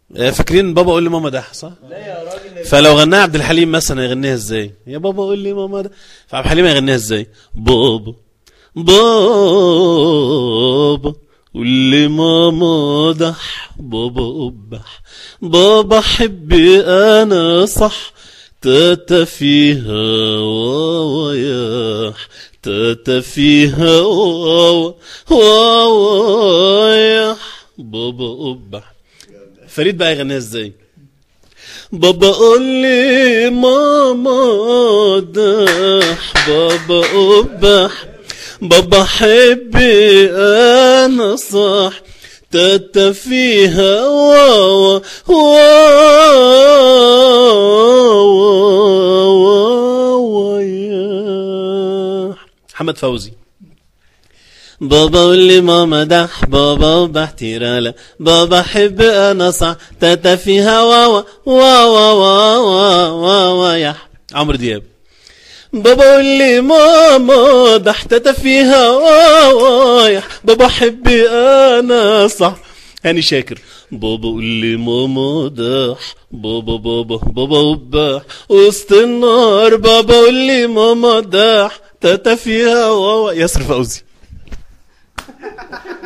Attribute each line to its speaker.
Speaker 1: آه، فاكرين بابا قول لي ماما ده صح
Speaker 2: لا يا راجل
Speaker 1: فلو غناها عبد الحليم مثلا يغنيها ازاي يا بابا قول لي ماما ده فعبد الحليم هيغنيها ازاي بابا بابا قول لي ماما دح بابا أبح بابا حبي أنا صح تاتا فيها واوا ياح تاتا فيها واوا واوا ياح بابا أبح فريد بقى يغنيها ازاي بابا قول لي ماما دح بابا أبح بابا حبي أنا صح تاتا فيها واوا واوا يا محمد فوزي بابا قول لي ماما دح بابا بحتيرالا بابا حب انا صح تاتا فيها واوا واوا واوا واوا يا عمرو دياب بابا قول لي ماما دح تاتا فيها واوا يا بابا حبي انا صح هاني شاكر بابا قول لي ماما دح بابا بابا بابا وباح وسط النار بابا قول لي ماما دح تاتا فيها واوا ياسر فوزي